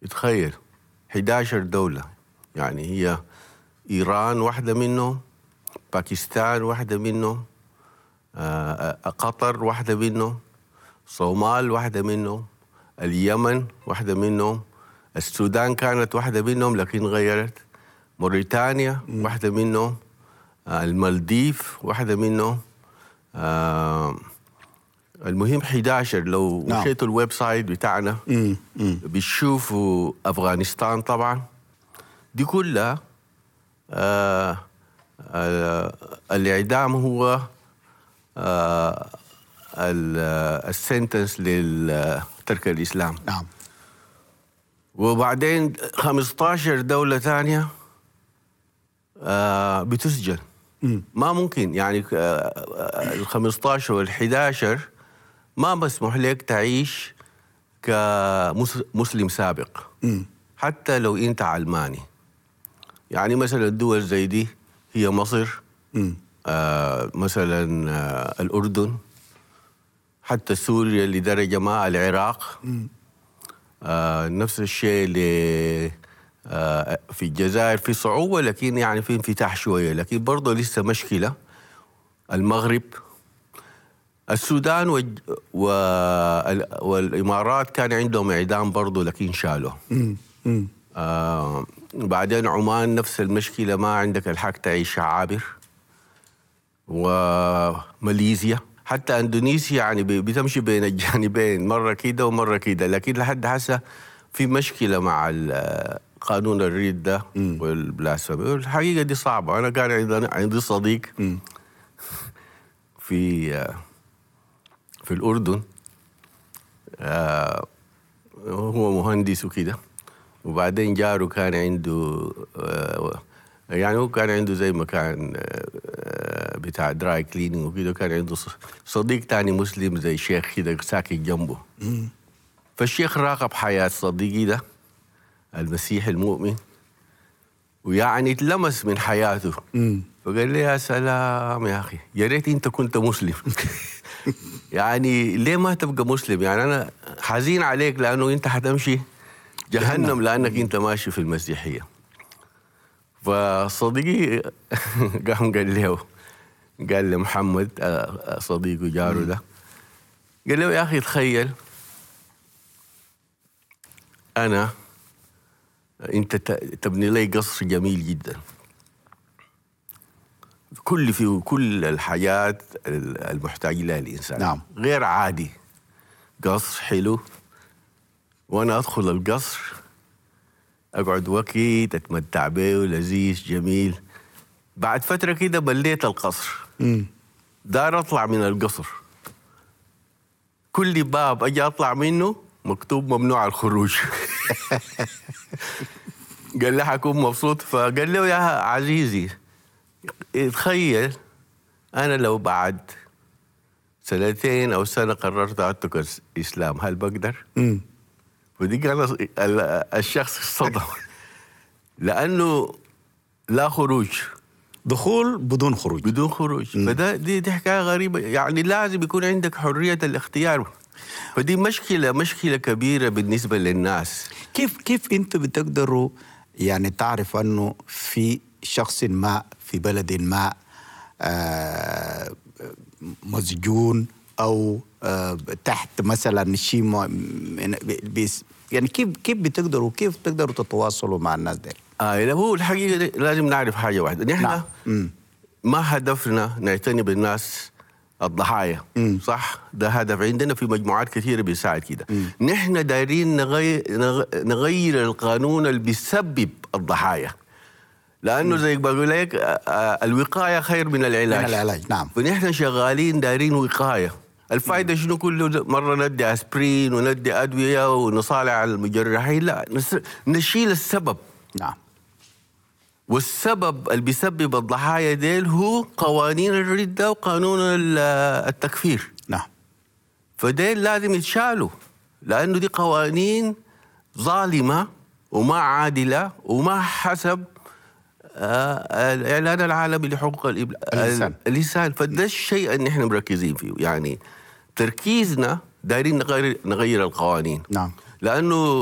تخيل 11 دولة يعني هي إيران واحدة منهم باكستان واحدة منهم آه، آه، قطر واحدة منهم صومال واحدة منهم اليمن واحدة منهم السودان كانت واحدة منهم لكن غيرت موريتانيا واحدة منهم آه، المالديف واحدة منهم آه، المهم 11 لو نعم. مشيتوا الويب سايت بتاعنا مم. مم. بتشوفوا افغانستان طبعا دي كلها آه آه الاعدام هو آه ال- السنتنس لترك الاسلام نعم وبعدين 15 دوله ثانيه آه بتسجن مم. ما ممكن يعني ال 15 وال 11 ما مسموح لك تعيش كمسلم سابق مم. حتى لو انت علماني يعني مثلا الدول زي دي هي مصر مم. آه مثلا آه الاردن حتى سوريا لدرجه ما العراق آه نفس الشيء ل آه في الجزائر في صعوبه لكن يعني في انفتاح شويه لكن برضه لسه مشكله المغرب السودان والج- وال- والامارات كان عندهم اعدام برضه لكن شالوه مم. مم. آه بعدين عمان نفس المشكلة ما عندك الحق تعيش عابر وماليزيا حتى اندونيسيا يعني ب- بتمشي بين الجانبين مرة كده ومرة كده لكن لحد هسه في مشكلة مع ال- قانون الريد ده والبلاسفيمي الحقيقة دي صعبة أنا كان عندي عندي صديق مم. في آه، في الأردن آه، هو مهندس وكده وبعدين جاره كان عنده آه، يعني هو كان عنده زي مكان آه، بتاع دراي كليننج وكده كان عنده ص- صديق تاني مسلم زي شيخ كده ساكن جنبه فالشيخ راقب حياة صديقي ده المسيح المؤمن ويعني اتلمس من حياته مم. فقال لي يا سلام يا اخي يا ريت انت كنت مسلم يعني ليه ما تبقى مسلم يعني انا حزين عليك لانه انت حتمشي جهنم لانك انت ماشي في المسيحيه فصديقي قام قال له قال لمحمد آه، صديقه جاره ده قال له يا اخي تخيل انا انت ت- تبني لي قصر جميل جدا كل فيه كل الحاجات المحتاج لها الانسان نعم. غير عادي قصر حلو وانا ادخل القصر اقعد وقت اتمتع به لذيذ جميل بعد فتره كده مليت القصر مم. دار اطلع من القصر كل باب اجي اطلع منه مكتوب ممنوع الخروج قال لي حكون مبسوط فقال له يا عزيزي تخيل انا لو بعد سنتين او سنه قررت اترك الاسلام هل بقدر؟ مم. ودي كان ال- الشخص اصطدم لانه لا خروج دخول بدون خروج بدون خروج فده دي, دي حكايه غريبه يعني لازم يكون عندك حريه الاختيار فدي مشكله مشكله كبيره بالنسبه للناس كيف كيف انتم بتقدروا يعني تعرف انه في شخص ما في بلد ما آه، مسجون او آه، تحت مثلا شيء ما- من- بيس- يعني كيف كيف بتقدروا كيف تقدروا تتواصلوا مع الناس دي آه هو الحقيقه دي لازم نعرف حاجه واحده نحن نعم. مم. ما هدفنا نعتني بالناس الضحايا مم. صح ده هدف عندنا في مجموعات كثيره بيساعد كده نحن دايرين نغير, نغير القانون اللي بيسبب الضحايا لانه زي ما بقول لك آه، آه، الوقايه خير من العلاج من العلاج، نعم. فنحن شغالين دايرين وقايه الفائده شنو كل مره ندي اسبرين وندي ادويه ونصالح على المجرحين لا نس- نشيل السبب نعم والسبب اللي بيسبب الضحايا ديل هو قوانين الردة وقانون ال- التكفير نعم فديل لازم يتشالوا لأنه دي قوانين ظالمة وما عادلة وما حسب آه، الإعلان العالمي لحقوق الإبل- الإنسان. الإنسان فده الشيء اللي نحن مركزين فيه يعني تركيزنا دايرين نغير نغير القوانين نعم لأنه